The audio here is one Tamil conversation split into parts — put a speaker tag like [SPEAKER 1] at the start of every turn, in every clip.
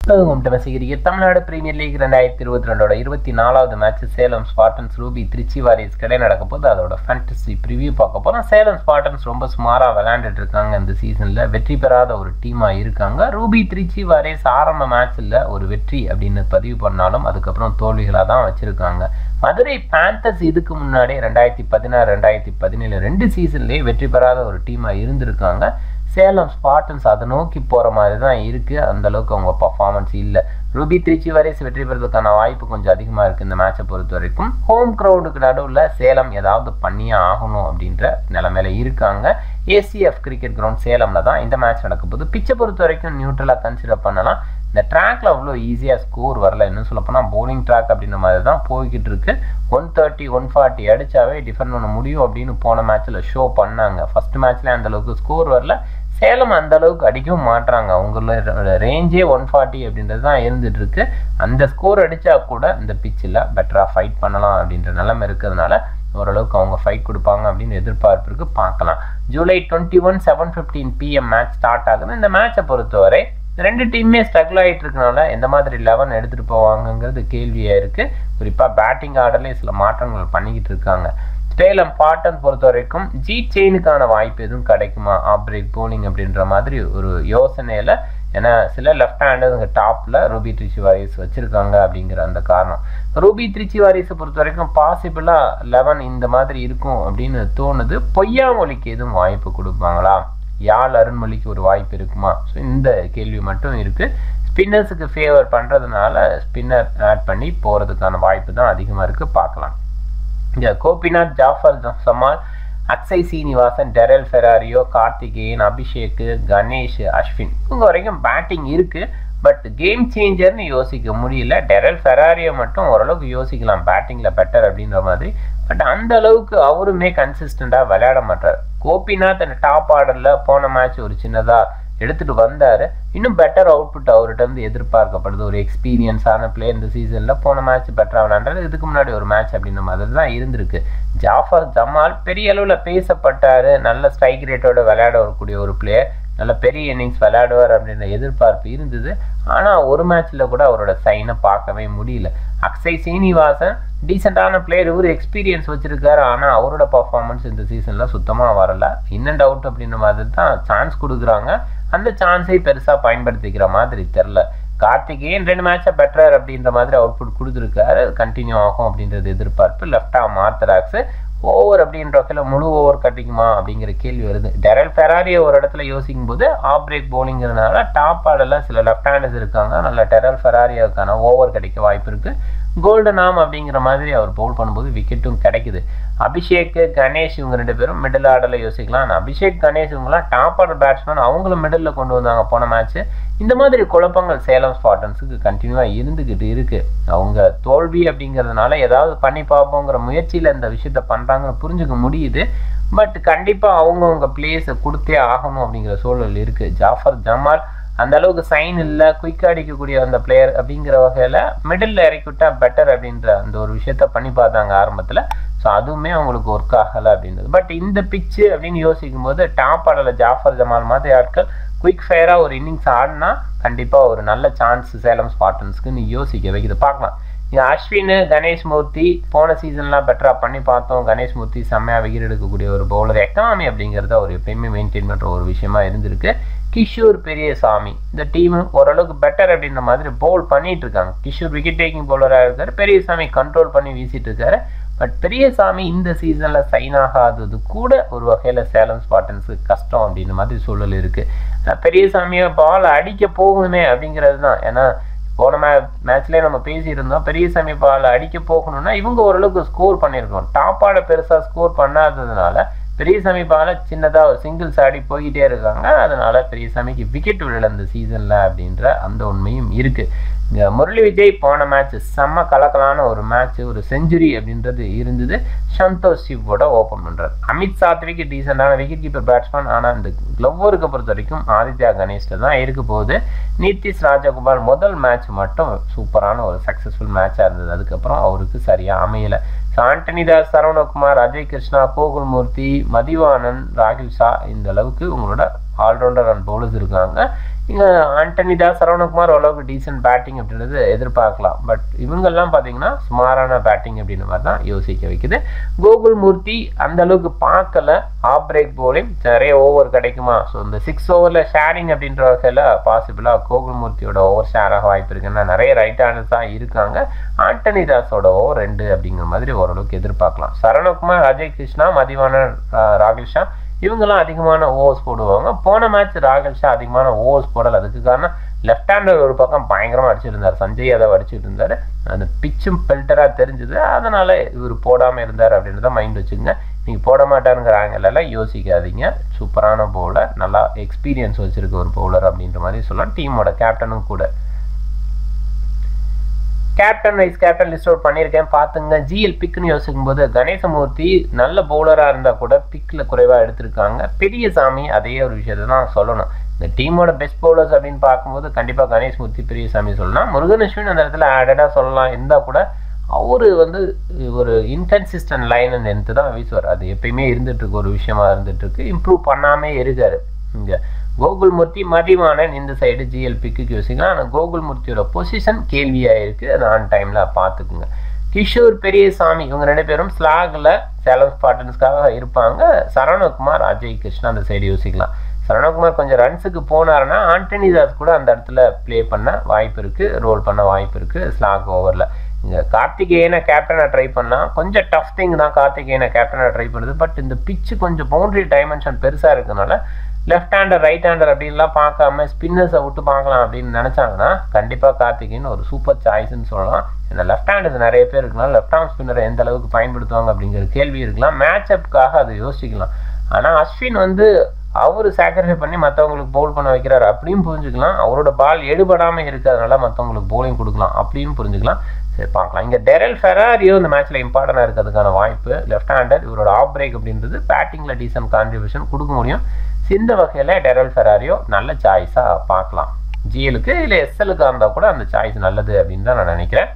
[SPEAKER 1] உங்கள்கிட்ட மெசேஜ் தமிழ்நாடு பிரீமியர் லீக் ரெண்டாயிரத்தி இருபத்தி ரெண்டோட இருபத்தி நாலாவது match Salem Spartans Ruby Trichy Warriors கடை நடக்க போது அதோட ஃபேண்டசி ப்ரிவியூ பார்க்க போகிறோம் சேலம் ஸ்பார்டன்ஸ் ரொம்ப சுமாராக விளையாண்டுட்டு இருக்காங்க இந்த சீசனில் வெற்றி பெறாத ஒரு டீமாக இருக்காங்க ரூபி திருச்சி வாரியர்ஸ் ஆரம்ப மேட்ச்சில் ஒரு வெற்றி அப்படின்னு பதிவு பண்ணாலும் அதுக்கப்புறம் தோல்விகளாக தான் வச்சுருக்காங்க மதுரை பேந்தர்ஸ் இதுக்கு முன்னாடி ரெண்டாயிரத்தி பதினாறு ரெண்டாயிரத்தி பதினேழு ரெண்டு சீசன்லேயே வெற்றி பெறாத ஒரு டீமாக இருந்திருக்காங்க சேலம் ஸ்பார்டன்ஸ் அதை நோக்கி போகிற மாதிரி தான் இருக்குது அந்தளவுக்கு அவங்க பர்ஃபார்மன்ஸ் இல்லை ரூபி திருச்சி வரைஸ் வெற்றி பெறதுக்கான வாய்ப்பு கொஞ்சம் அதிகமாக இருக்குது இந்த மேட்சை பொறுத்த வரைக்கும் ஹோம் க்ரௌண்டுக்கு நடுவில் சேலம் ஏதாவது பண்ணியே ஆகணும் அப்படின்ற நிலமையில இருக்காங்க ஏசிஎஃப் கிரிக்கெட் கிரவுண்ட் சேலமில் தான் இந்த மேட்ச் நடக்க போகுது பிச்சை பொறுத்த வரைக்கும் நியூட்ரலாக கன்சிடர் பண்ணலாம் இந்த ட்ராக்ல அவ்வளோ ஈஸியாக ஸ்கோர் வரல இன்னும் சொல்ல போனால் போலிங் ட்ராக் அப்படின்ற மாதிரி தான் போய்கிட்டு இருக்கு ஒன் தேர்ட்டி ஒன் ஃபார்ட்டி அடிச்சாவே டிஃபெண்ட் பண்ண முடியும் அப்படின்னு போன மேட்ச்சில் ஷோ பண்ணாங்க ஃபர்ஸ்ட் மேட்ச்லேயே அந்த அளவுக்கு ஸ்கோர் வரல சேலம் அந்த அளவுக்கு அடிக்கவும் மாட்டுறாங்க அவங்களோட ரேஞ்சே ஒன் ஃபார்ட்டி அப்படின்றது தான் இருந்துட்டு இருக்கு அந்த ஸ்கோர் அடிச்சா கூட இந்த பிச்சில் பெட்டராக ஃபைட் பண்ணலாம் அப்படின்ற நிலைமை இருக்கிறதுனால ஓரளவுக்கு அவங்க ஃபைட் கொடுப்பாங்க அப்படின்னு எதிர்பார்ப்பு இருக்கு பார்க்கலாம் July twenty one seven fifteen PM match start ஆகுது இந்த மேட்சை பொறுத்தவரை ரெண்டு டீமுமே ஸ்ட்ரகிள் ஆகிட்டு இருக்கனால எந்த மாதிரி லெவன் எடுத்துகிட்டு போவாங்கங்கிறது கேள்வியாக இருக்குது குறிப்பாக பேட்டிங் ஆர்டர்லேயே சில மாற்றங்கள் பண்ணிக்கிட்டு இருக்காங்க ஸ்டேலம் பாட்டன் பொறுத்த வரைக்கும் ஜி செயினுக்கான வாய்ப்பு எதுவும் கிடைக்குமா ஆப் பிரேக் போலிங் அப்படின்ற மாதிரி ஒரு யோசனையில் ஏன்னா சில லெஃப்ட் ஹேண்டர் டாப்பில் ரூபி த்ரிச்சி வாரிஸ் வச்சுருக்காங்க அப்படிங்கிற அந்த காரணம் ரூபி த்ரிச்சி வாரிஸை பொறுத்த வரைக்கும் பாசிபிளாக லெவன் இந்த மாதிரி இருக்கும் அப்படின்னு தோணுது பொய்யாமொழிக்கு எதுவும் வாய்ப்பு கொடுப்பாங்களா யாழ் அருண்மொழிக்கு ஒரு வாய்ப்பு இருக்குமா ஸோ இந்த கேள்வி மட்டும் இருக்குது ஸ்பின்னர்ஸுக்கு ஃபேவர் பண்ணுறதுனால ஸ்பின்னர் ஆட் பண்ணி போகிறதுக்கான வாய்ப்பு தான் அதிகமாக இருக்குது பார்க்கலாம் இங்கே கோபிநாத் ஜாஃபர் சமால் அக்ஸை சீனிவாசன் டெரல் ஃபெராரியோ கார்த்திகேயன் அபிஷேக் கணேஷ் அஸ்வின் இவங்க வரைக்கும் பேட்டிங் இருக்குது பட் கேம் சேஞ்சர்னு யோசிக்க முடியல டெரல் ஃபெராரியோ மட்டும் ஓரளவுக்கு யோசிக்கலாம் பேட்டிங்கில் பெட்டர் அப்படின்ற மாதிரி பட் அந்த அளவுக்கு அவருமே கன்சிஸ்டண்டாக விளையாட மாட்டார் கோபிநாத் அந்த டாப் ஆர்டரில் போன மேட்ச் ஒரு சின்னதாக எடுத்துகிட்டு வந்தார் இன்னும் பெட்டர் அவுட்புட் அவர்கிட்ட இருந்து எதிர்பார்க்கப்படுது ஒரு எக்ஸ்பீரியன்ஸான பிளே இந்த சீசனில் போன மேட்ச் பெட்டராக விளையாண்டாரு இதுக்கு முன்னாடி ஒரு மேட்ச் அப்படின்ற மாதிரி தான் இருந்திருக்கு ஜாஃபர் ஜமால் பெரிய அளவில் பேசப்பட்டார் நல்ல ஸ்ட்ரைக் ரேட்டோட விளையாட வரக்கூடிய ஒரு பிளேயர் நல்ல பெரிய இன்னிங்ஸ் விளையாடுவார் அப்படின்ற எதிர்பார்ப்பு இருந்தது ஆனால் ஒரு மேட்ச்சில் கூட அவரோட சைனை பார்க்கவே முடியல அக்ஷய் சீனிவாசன் டீசெண்டான பிளேயர் இவர் எக்ஸ்பீரியன்ஸ் வச்சிருக்காரு ஆனால் அவரோட பர்ஃபார்மன்ஸ் இந்த சீசனில் சுத்தமாக வரல இன் அண்ட் அவுட் அப்படின்ற மாதிரி தான் சான்ஸ் கொடுக்குறாங்க அந்த சான்ஸை பெருசாக பயன்படுத்திக்கிற மாதிரி தெரில கார்த்திகேயன் ரெண்டு மேட்சை பெட்டர் அப்படின்ற மாதிரி அவுட்புட் கொடுத்துருக்காரு கண்டினியூ ஆகும் அப்படின்றது எதிர்பார்ப்பு லெஃப்டாக மார்த்தராக்ஸு ஓவர் அப்படின்ற வகையில் முழு ஓவர் கட்டிக்குமா அப்படிங்கிற கேள்வி வருது டெரல் ஃபெராரியை ஒரு இடத்துல யோசிக்கும் போது ஆப் பிரேக் போலிங்கிறதுனால டாப் ஆடெல்லாம் சில லெஃப்ட் ஹேண்டர்ஸ் இருக்காங்க நல்ல டெரல் ஃபெராரியாவுக்கான ஓவர் கிடைக்க வாய்ப்பு இருக்குது கோல்டன் ஆம் அப்படிங்கிற மாதிரி அவர் பவுல் பண்ணும்போது விக்கெட்டும் கிடைக்குது அபிஷேக் கணேஷ் இவங்க ரெண்டு பேரும் மிடில் ஆர்டரில் யோசிக்கலாம் ஆனால் அபிஷேக் கணேஷ் இவங்களாம் டாப் ஆர்டர் பேட்ஸ்மேன் அவங்களும் மிடில் கொண்டு வந்தாங்க போன மேட்ச்சு இந்த மாதிரி குழப்பங்கள் சேலம் ஸ்பாட்டன்ஸுக்கு கண்டினியூவாக இருந்துக்கிட்டு இருக்குது அவங்க தோல்வி அப்படிங்கிறதுனால ஏதாவது பண்ணி பார்ப்போங்கிற முயற்சியில் இந்த விஷயத்த பண்ணுறாங்கன்னு புரிஞ்சுக்க முடியுது பட் கண்டிப்பாக அவங்கவுங்க பிளேஸை கொடுத்தே ஆகணும் அப்படிங்கிற சூழல் இருக்குது ஜாஃபர் ஜமால் அந்த அளவுக்கு சைன் இல்லை குயிக்காக அடிக்கக்கூடிய அந்த பிளேயர் அப்படிங்கிற வகையில் மிடில் இறக்கி விட்டா பெட்டர் அப்படின்ற அந்த ஒரு விஷயத்த பண்ணி பார்த்தாங்க ஆரம்பத்தில் ஸோ அதுவுமே அவங்களுக்கு ஒர்க் ஆகலை அப்படின்றது பட் இந்த பிச்சு அப்படின்னு யோசிக்கும் போது டாப் ஆடல ஜாஃபர் ஜமால் மாதிரி ஆட்கள் குயிக் ஃபயராக ஒரு இன்னிங்ஸ் ஆடினா கண்டிப்பாக ஒரு நல்ல சான்ஸ் சேலம் ஸ்பாட்டன்ஸ்க்கு நீ யோசிக்க வைக்குது பார்க்கலாம் இங்கே அஸ்வின் கணேஷ் மூர்த்தி போன சீசன்லாம் பெட்டராக பண்ணி பார்த்தோம் கணேஷ் மூர்த்தி செம்மையாக விக்கெட் எடுக்கக்கூடிய ஒரு பவுலர் எக்கனாமி அப்படிங்கிறத அவர் எப்பயுமே மெயின்டைன் பண்ணுற ஒரு விஷயமா இருந்திருக்கு கிஷோர் பெரியசாமி இந்த டீம் ஓரளவுக்கு பெட்டர் அப்படின்ற மாதிரி பவுல் பண்ணிட்டு இருக்காங்க கிஷோர் விக்கெட் டேக்கிங் பவுலராக இருக்காரு பெரியசாமி கண்ட்ரோல் பண்ணி வீசிட்டு இருக்காரு பட் பெரியசாமி இந்த சீசனில் சைன் ஆகாதது கூட ஒரு வகையில் சேலம் ஸ்பாட்டன்ஸுக்கு கஷ்டம் அப்படின்ற மாதிரி சூழல் இருக்குது பெரியசாமியை பால் அடிக்க போகணுமே அப்படிங்கிறது தான் ஏன்னா போன மே மேட்ச்லேயே நம்ம பேசியிருந்தோம் பெரியசாமி பால் அடிக்க போகணும்னா இவங்க ஓரளவுக்கு ஸ்கோர் பண்ணியிருக்கோம் டாப் ஆட பெருசாக ஸ்கோர் பண்ணாததுனால பெரியசாமி பால சின்னதாக ஒரு சிங்கிள்ஸ் ஆடி போய்கிட்டே இருக்காங்க அதனால பெரியசாமிக்கு விக்கெட் விழல இந்த சீசனில் அப்படின்ற அந்த உண்மையும் இருக்குது இந்த முரளி விஜய் போன மேட்ச் செம்ம கலக்கலான ஒரு மேட்ச் ஒரு செஞ்சுரி அப்படின்றது இருந்தது சந்தோஷ் சிவோட ஓப்பன் பண்ணுறாரு அமித் சாத்விக்கு டீசெண்டான விக்கெட் கீப்பர் பேட்ஸ்மேன் ஆனால் இந்த க்ளவ்வருக்கு பொறுத்த வரைக்கும் ஆதித்யா கணேஷ்ட தான் இருக்க போகுது நிதிஷ் ராஜகோபால் முதல் மேட்ச் மட்டும் சூப்பரான ஒரு சக்ஸஸ்ஃபுல் மேட்சாக இருந்தது அதுக்கப்புறம் அவருக்கு சரியாக அமையலை ஸோ ஆண்டனிதாஸ் சரவணகுமார் அஜய் கிருஷ்ணா கோகுல்மூர்த்தி மதிவானன் ராகில் ஷா இந்த அளவுக்கு உங்களோட ஆல்ரவுண்டர் அண்ட் பவுலர்ஸ் இருக்காங்க இங்கே ஆண்டனி தாஸ் சரவணகுமார் ஓரளவுக்கு டீசென்ட் பேட்டிங் அப்படின்றது எதிர்பார்க்கலாம் பட் இவங்கெல்லாம் பார்த்தீங்கன்னா சுமாரான பேட்டிங் அப்படின்ற மாதிரி தான் யோசிக்க வைக்குது கோகுல் மூர்த்தி அந்த அளவுக்கு பார்க்கல ஆஃப் பிரேக் போலிங் நிறைய ஓவர் கிடைக்குமா ஸோ இந்த சிக்ஸ் ஓவரில் ஷேரிங் அப்படின்ற வகையில் பாசிபிளாக கோகுல் மூர்த்தியோட ஓவர் ஷேர் ஆக வாய்ப்பு இருக்குன்னா நிறைய ரைட் ஹேண்டர்ஸ் தான் இருக்காங்க ஆண்டனி தாஸோட ஓவர் ரெண்டு அப்படிங்கிற மாதிரி ஓரளவுக்கு எதிர்பார்க்கலாம் சரவணகுமார் அஜய் கிருஷ்ணா மதிவான ராகுல் ஷா இவங்கெல்லாம் அதிகமான ஓவர்ஸ் போடுவாங்க போன மேட்ச் ராகுல் ஷா அதிகமான ஓவர்ஸ் போடல அதுக்கு காரணம் லெஃப்ட் ஹேண்டர் ஒரு பக்கம் பயங்கரமாக அடிச்சிருந்தார் சஞ்சய் யாதவ் அடிச்சுட்டு இருந்தார் அந்த பிச்சும் பெல்டராக தெரிஞ்சுது அதனால இவர் போடாமல் இருந்தார் அப்படின்றத மைண்ட் வச்சுக்கோங்க நீங்கள் போட மாட்டாருங்கிற ஆங்கிலெல்லாம் யோசிக்காதீங்க சூப்பரான பவுலர் நல்லா எக்ஸ்பீரியன்ஸ் வச்சிருக்க ஒரு பவுலர் அப்படின்ற மாதிரி சொல்லலாம் டீமோட கேப்டனும் கூட captain vice captain list out பண்ணியிருக்கேன் பார்த்துங்க ஜிஎல் பிக்னு யோசிக்கும் போது கணேசமூர்த்தி நல்ல பவுலராக இருந்தால் கூட பிக்கில் குறைவாக எடுத்திருக்காங்க பெரியசாமி அதே ஒரு விஷயத்தை தான் சொல்லணும் இந்த டீமோட பெஸ்ட் பவுலர்ஸ் அப்படின்னு பார்க்கும்போது கண்டிப்பாக கணேஷ்மூர்த்தி பெரியசாமி சொல்லலாம் முருகன் அந்த இடத்துல ஆடடாக சொல்லலாம் இருந்தால் கூட அவர் வந்து ஒரு இன்கன்சிஸ்டன்ட் லைன் எடுத்து தான் வீசுவார் அது எப்பயுமே இருந்துட்டு இருக்கு ஒரு விஷயமா இருந்துட்டு இருக்கு இம்ப்ரூவ் பண்ணாமே இருக்காரு இங்கே கோகுல்மூர்த்தி மதிவானன் இந்த சைடு ஜிஎல்பிக்கு யோசிக்கலாம் ஆனால் கோகுல்மூர்த்தியோட பொசிஷன் கேள்வியாக இருக்குது அது ஆன் டைமில் பார்த்துக்குங்க கிஷோர் பெரியசாமி இவங்க ரெண்டு பேரும் ஸ்லாகில் சேலம் ஸ்பாட்டன்ஸ்க்காக இருப்பாங்க சரவணகுமார் அஜய் கிருஷ்ணா அந்த சைடு யோசிக்கலாம் சரவணகுமார் கொஞ்சம் ரன்ஸுக்கு போனாருன்னா ஆண்டனி தாஸ் கூட அந்த இடத்துல ப்ளே பண்ண வாய்ப்பு இருக்குது ரோல் பண்ண வாய்ப்பு இருக்குது ஸ்லாக் ஓவரில் இங்கே கார்த்திகேயனை கேப்டனாக ட்ரை பண்ணால் கொஞ்சம் டஃப் திங் தான் கார்த்திகேயனை கேப்டனாக ட்ரை பண்ணுது பட் இந்த பிச்சு கொஞ்சம் பவுண்டரி டைமென்ஷன் பெருசாக இருக்கனால லெஃப்ட் ஹேண்டர் ரைட் ஹேண்டர் அப்படின்லாம் பார்க்காம ஸ்பின்னர்ஸை விட்டு பார்க்கலாம் அப்படின்னு நினச்சாங்கன்னா கண்டிப்பாக கார்த்திகேயன் ஒரு சூப்பர் சாய்ஸ்ன்னு சொல்லலாம் இந்த லெஃப்ட் ஹேண்டர்ஸ் நிறைய பேர் இருக்கலாம் லெஃப்ட் ஆர்ம் ஸ்பின்னரை எந்த அளவுக்கு பயன்படுத்துவாங்க அப்படிங்கிற கேள்வி இருக்கலாம் மேட்ச் அப்காக அதை யோசிக்கலாம் ஆனால் அஸ்வின் வந்து அவர் சாக்ரிஃபை பண்ணி மற்றவங்களுக்கு பவுல் பண்ண வைக்கிறாரு அப்படியும் புரிஞ்சுக்கலாம் அவரோட பால் எடுபடாமல் இருக்கிறதுனால மற்றவங்களுக்கு பவுலிங் கொடுக்கலாம் அப்படியும் புரிஞ்சுக்கலாம் சரி பார்க்கலாம் இங்கே டெரல் ஃபெராரியோ இந்த மேட்ச்சில் இம்பார்ட்டண்டாக இருக்கிறதுக்கான வாய்ப்பு லெஃப்ட் ஹேண்டர் இவரோட ஆஃப் பிரேக் அப்படின்றது பேட்டிங்கில் டீசன்ட் கான்ட்ரிபியூஷன் கொடுக்க முடியும் இந்த வகையில் டெரல் ஃபெராரியோ நல்ல சாய்ஸாக பார்க்கலாம் ஜிஎலுக்கு இல்லை எஸ்எலுக்காக இருந்தால் கூட அந்த சாய்ஸ் நல்லது அப்படின்னு தான் நான் நினைக்கிறேன்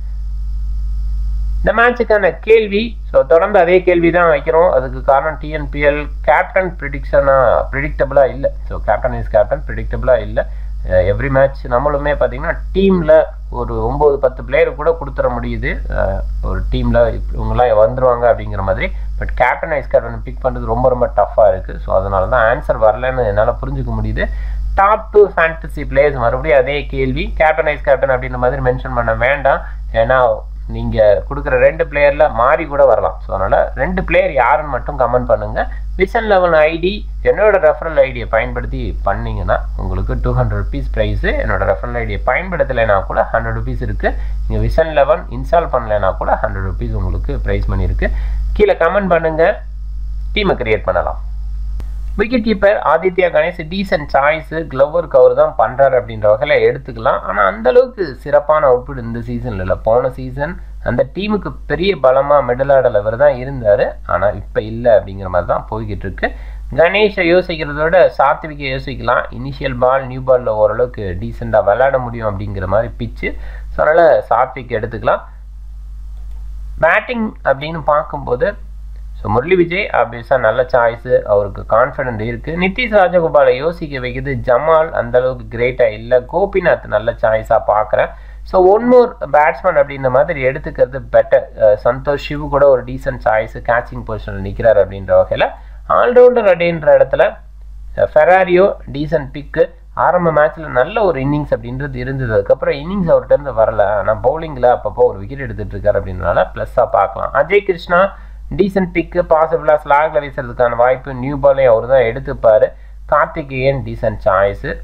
[SPEAKER 1] இந்த மேட்சுக்கான கேள்வி ஸோ தொடர்ந்து அதே கேள்வி தான் வைக்கிறோம் அதுக்கு காரணம் டிஎன்பிஎல் கேப்டன் ப்ரிடிக்ஷனாக ப்ரிடிக்டபுளாக இல்லை ஸோ கேப்டன் இஸ் கேப்டன் ப்ரிடிக்டபுளாக இல்லை எவ்ரி மேட்ச் நம்மளுமே பார்த்தீங்கன்னா டீமில் ஒரு ஒம்பது பத்து பிளேயர் கூட கொடுத்துட முடியுது ஒரு டீமில் இவங்கெல்லாம் வந்துருவாங்க அப்படிங்கிற மாதிரி but captain vice captain pick பண்ணுறது ரொம்ப ரொம்ப டஃப்பாக இருக்குது ஸோ அதனால தான் ஆன்சர் வரலன்னு என்னால் புரிஞ்சுக்க முடியுது டாப் டூ ஃபேண்டசி பிளேயர்ஸ் மறுபடியும் அதே கேள்வி கேப்டன் வைஸ் கேப்டன் அப்படின்ற மாதிரி மென்ஷன் பண்ண வேண்டாம் ஏன்னா நீங்கள் கொடுக்குற ரெண்டு பிளேயரில் மாறி கூட வரலாம் ஸோ அதனால் ரெண்டு பிளேயர் யாருன்னு மட்டும் கமெண்ட் பண்ணுங்கள் விசன் லெவன் ஐடி என்னோட ரெஃபரல் ஐடியை பயன்படுத்தி பண்ணிங்கன்னா உங்களுக்கு டூ ஹண்ட்ரட் ருபீஸ் ப்ரைஸு என்னோட ரெஃபரல் ஐடியை பயன்படுத்தலைனா கூட ஹண்ட்ரட் ருபீஸ் இருக்குது நீங்கள் விசன் லெவன் இன்ஸ்டால் பண்ணலைனா கூட ஹண்ட்ரட் ருபீஸ் உங்களுக்கு ப்ரைஸ் பண்ணியிருக்கு கீழே கமெண்ட் பண்ணுங்கள் டீமை கிரியேட் பண்ணலாம் wicket keeper Aditya Ganesh decent choice க்ளவர் கவர் தான் பண்ணுறாரு அப்படின்ற வகையில் எடுத்துக்கலாம் ஆனால் அந்தளவுக்கு சிறப்பான அவுட்புட் இந்த சீசனில் இல்லை போன சீசன் அந்த டீமுக்கு பெரிய பலமாக மிடில் ஆர்டர் அவர் தான் இருந்தார் ஆனால் இப்போ இல்லை அப்படிங்கிற மாதிரி தான் போய்கிட்டு இருக்கு கணேஷை யோசிக்கிறதோட சாத்விக்கை யோசிக்கலாம் இனிஷியல் பால் நியூ பாலில் ஓரளவுக்கு டீசெண்டாக விளையாட முடியும் அப்படிங்கிற மாதிரி பிச்சு ஸோ அதனால் சாத்விக் எடுத்துக்கலாம் பேட்டிங் அப்படின்னு பார்க்கும்போது ஸோ முரளி விஜய் ஆப்வியஸாக நல்ல சாய்ஸு அவருக்கு கான்ஃபிடென்ட் இருக்குது நிதிஷ் ராஜகோபாலை யோசிக்க வைக்குது ஜமால் அந்த அளவுக்கு கிரேட்டாக இல்லை கோபிநாத் நல்ல சாய்ஸாக பார்க்குறேன் ஸோ ஒன் மோர் பேட்ஸ்மேன் அப்படின்ற மாதிரி எடுத்துக்கிறது பெட்டர் சந்தோஷ் சிவ் கூட ஒரு டீசென்ட் சாய்ஸு கேச்சிங் பொசிஷனில் நிற்கிறார் அப்படின்ற வகையில் ஆல்ரவுண்டர் அப்படின்ற இடத்துல ஃபெராரியோ டீசென்ட் பிக்கு ஆரம்ப மேட்ச்சில் நல்ல ஒரு இன்னிங்ஸ் அப்படின்றது இருந்தது அதுக்கப்புறம் இன்னிங்ஸ் அவர்கிட்ட வரல ஆனால் பவுலிங்கில் அப்பப்போ ஒரு விக்கெட் எடுத்துகிட்டு இருக்காரு அப்படின்றனால ப்ளஸ்ஸாக பார்க்கலாம் அஜய் கிருஷ்ணா டீசென்ட் பிக்கு பாசிபிளாக ஸ்லாகில் வீசுறதுக்கான வாய்ப்பு நியூ பாலையும் அவர் தான் எடுத்துப்பார் கார்த்திகேயன் டீசென்ட் சாய்ஸு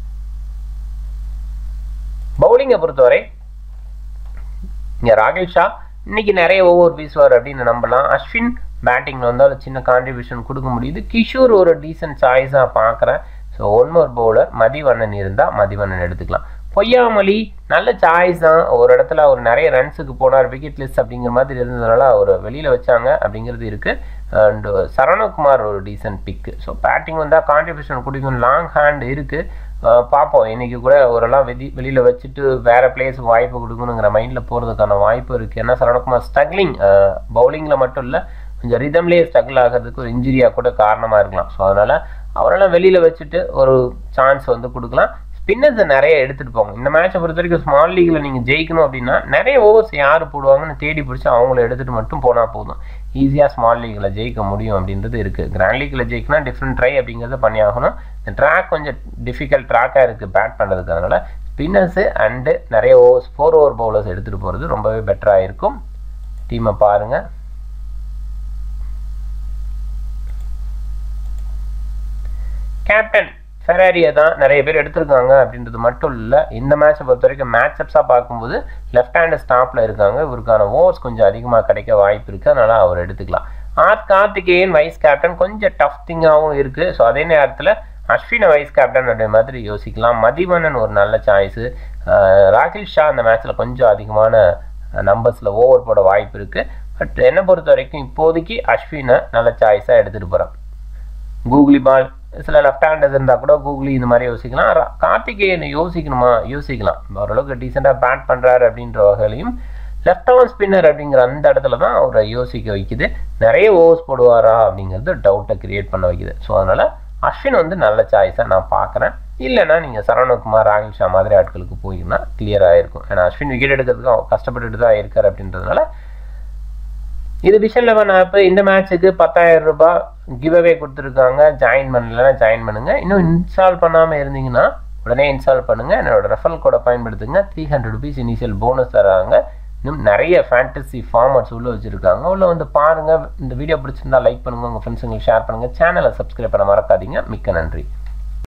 [SPEAKER 1] பவுலிங்கை பொறுத்தவரை இங்கே ராகேஷ் ஷா இன்னைக்கு நிறைய ஓவர் வீசுவார் அப்படின்னு நம்பலாம் அஸ்வின் பேட்டிங்கில் வந்தாலும் சின்ன கான்ட்ரிபியூஷன் கொடுக்க முடியுது கிஷோர் ஒரு டீசென்ட் சாய்ஸாக பார்க்குறேன் so one more bowler Mathivannan இருந்தால் மதிவண்ணன் எடுத்துக்கலாம் பொய்யாமலி நல்ல சாய்ஸ் தான் ஒரு இடத்துல அவர் நிறைய ரன்ஸுக்கு போனார் விக்கெட் லிஸ்ட் அப்படிங்கிற மாதிரி இருந்ததுனால அவர் வெளியில் வச்சாங்க அப்படிங்கிறது இருக்குது அண்டு சரவணகுமார் ஒரு டீசென்ட் பிக்கு ஸோ பேட்டிங் வந்தால் கான்ட்ரிபியூஷன் கொடுக்கும் லாங் ஹேண்ட் இருக்குது பார்ப்போம் இன்றைக்கி கூட ஓரெல்லாம் வெளி வெளியில் வச்சுட்டு வேறு பிளேஸுக்கு வாய்ப்பு கொடுக்கணுங்கிற மைண்டில் போகிறதுக்கான வாய்ப்பு இருக்குது ஏன்னா சரவணகுமார் ஸ்ட்ரகிளிங் பவுலிங்கில் மட்டும் இல்லை கொஞ்சம் ரிதம்லேயே ஸ்ட்ரகிள் ஆகிறதுக்கு ஒரு இன்ஜுரியாக கூட காரணமாக இருக்கலாம் ஸோ அதனால் அவரெல்லாம் வெளியில் வச்சுட்டு ஒரு சான்ஸ் வந்து கொடுக்கலாம் ஸ்பின்னர்ஸை நிறைய எடுத்துகிட்டு போங்க இந்த மேட்சை பொறுத்த வரைக்கும் ஸ்மால் லீக்கில் நீங்கள் ஜெயிக்கணும் அப்படின்னா நிறைய ஓவர்ஸ் யார் போடுவாங்கன்னு தேடி பிடிச்சி அவங்கள எடுத்துகிட்டு மட்டும் போனால் போதும் ஈஸியாக ஸ்மால் லீக்கில் ஜெயிக்க முடியும் அப்படின்றது இருக்குது கிராண்ட் லீக்கில் ஜெயிக்கணும் டிஃப்ரெண்ட் ட்ரை அப்படிங்கிறத பண்ணி ஆகணும் இந்த ட்ராக் கொஞ்சம் டிஃபிகல்ட் ட்ராக்காக இருக்குது பேட் பண்ணுறதுக்கு அதனால் ஸ்பின்னர்ஸு அண்டு நிறைய ஓவர்ஸ் ஃபோர் ஓவர் பவுலர்ஸ் எடுத்துகிட்டு போகிறது ரொம்பவே பெட்டராக இருக்கும் டீமை பாருங்கள் கேப்டன் ஃபெராரியை தான் நிறைய பேர் எடுத்திருக்காங்க அப்படின்றது மட்டும் இல்லை இந்த மேட்சை பொறுத்த வரைக்கும் மேட்சப்ஸாக பார்க்கும்போது லெஃப்ட் ஹேண்ட் ஸ்டாப்பில் இருக்காங்க இவருக்கான ஓவர்ஸ் கொஞ்சம் அதிகமாக கிடைக்க வாய்ப்பு இருக்குது அதனால் அவர் எடுத்துக்கலாம் ஆர் கார்த்திகேயன் வைஸ் கேப்டன் கொஞ்சம் டஃப் திங்காகவும் இருக்குது ஸோ அதே நேரத்தில் அஸ்வினை வைஸ் கேப்டன் அப்படின்ற மாதிரி யோசிக்கலாம் மதிவண்ணன் ஒரு நல்ல சாய்ஸு ராகில் ஷா அந்த மேட்ச்சில் கொஞ்சம் அதிகமான நம்பர்ஸில் ஓவர் போட வாய்ப்பு இருக்குது பட் என்னை பொறுத்த வரைக்கும் இப்போதைக்கு அஸ்வினை நல்ல சாய்ஸாக எடுத்துகிட்டு போகிறேன் கூகுளி பால் சில லெஃப்ட் ஹேண்டர்ஸ் இருந்தால் கூட கூகுளி இந்த மாதிரி யோசிக்கலாம் கார்த்திகேயனை யோசிக்கணுமா யோசிக்கலாம் ஓரளவுக்கு டீசெண்டாக பேட் பண்ணுறாரு அப்படின்ற வகையிலையும் லெஃப்ட் ஆன் ஸ்பின்னர் அப்படிங்கிற அந்த இடத்துல தான் அவரை யோசிக்க வைக்குது நிறைய ஓவர்ஸ் போடுவாரா அப்படிங்கிறது டவுட்டை கிரியேட் பண்ண வைக்குது ஸோ அதனால் அஸ்வின் வந்து நல்ல சாய்ஸாக நான் பார்க்குறேன் இல்லைனா நீங்கள் சரவணகுமார் ராகில் ஷா மாதிரி ஆட்களுக்கு போயிருந்தா கிளியராக இருக்கும் ஏன்னா அஸ்வின் விக்கெட் எடுக்கிறதுக்கு கஷ்டப்பட்டுட்டு தான் இருக்கார் அப்படின்றதுனால இது விஷன் லெவன் ஆப் இந்த மேட்ச்சுக்கு பத்தாயிரம் ரூபாய் கிவ் அவே கொடுத்துருக்காங்க ஜாயின் பண்ணலன்னா ஜாயின் பண்ணுங்க இன்னும் இன்ஸ்டால் பண்ணாமல் இருந்தீங்கன்னா உடனே இன்ஸ்டால் பண்ணுங்க என்னோட ரெஃபரல் கோடை பயன்படுத்துங்க three hundred rupees initial bonus தராங்க இன்னும் நிறைய ஃபேண்டசி ஃபார்மட்ஸ் உள்ள வச்சிருக்காங்க உள்ள வந்து பாருங்க இந்த வீடியோ பிடிச்சிருந்தா லைக் பண்ணுங்க உங்க ஃப்ரெண்ட்ஸுங்களுக்கு ஷேர் பண்ணுங்க சேனலை சப்ஸ்கிரைப் பண்ண மறக்காதீங்க மிக்க நன்றி